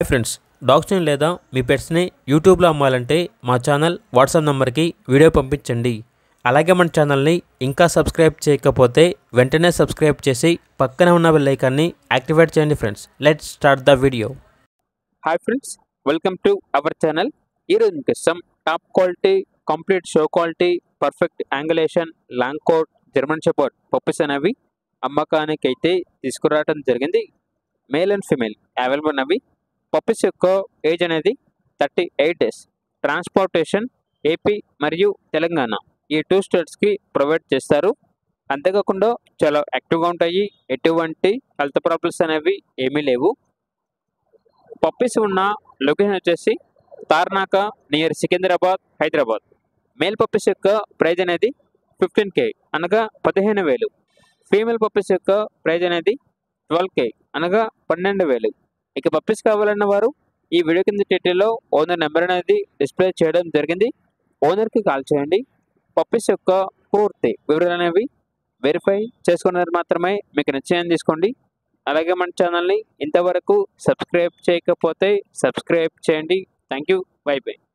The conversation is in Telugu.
ఫ్రెండ్స్ డాగ్స్ని లేదా మీ పెట్స్ని యూట్యూబ్లో అమ్మాలంటే మా ఛానల్ వాట్సాప్ నెంబర్కి వీడియో పంపించండి అలాగే మన ఛానల్ని ఇంకా సబ్స్క్రైబ్ చేయకపోతే వెంటనే సబ్స్క్రైబ్ చేసి పక్కన ఉన్న బెల్ ఐకాన్ని యాక్టివేట్ చేయండి friends let's start the video hi friends welcome to our channel ఈరోజు మీకోసం top quality complete show quality perfect angulation long coat German shepherd puppies అనేవి అమ్మకానికి అయితే తీసుకురావడం జరిగింది మేల్ అండ్ ఫిమేల్ అవైలబుల్ ఉన్నవి పప్పీస్ యొక్క ఏజ్ అనేది thirty eight days transportation AP మరియు తెలంగాణ ఈ టూ స్టేట్స్కి ప్రొవైడ్ చేస్తారు అంతేకాకుండా చాలా యాక్టివ్గా ఉంటాయి ఎటువంటి హెల్త్ ప్రాబ్లమ్స్ అనేవి ఏమీ లేవు పప్పీస్ ఉన్న లొకేషన్ వచ్చేసి Tarnaka near Secunderabad Hyderabad male puppies యొక్క ప్రైజ్ అనేది ఫిఫ్టీన్ కే అనగా పదిహేను వేలు ఫీమేల్ పప్పీస్ యొక్క ప్రైజ్ అనేది ట్వెల్వ్ కే అనగా పన్నెండు వేలు ఇక పప్పీస్ కావాలన్న వారు ఈ వీడియో కింద టైటిల్లో ఓనర్ నెంబర్ అనేది డిస్ప్లే చేయడం జరిగింది ఓనర్కి కాల్ చేయండి పప్పీస్ యొక్క పూర్తి వివరాలు అనేవి వెరిఫై చేసుకున్నది మాత్రమే మీకు నిశ్చయం తీసుకోండి అలాగే మన ఛానల్ని ఇంతవరకు సబ్స్క్రైబ్ చేయకపోతే సబ్స్క్రైబ్ చేయండి థ్యాంక్ యూ బై బై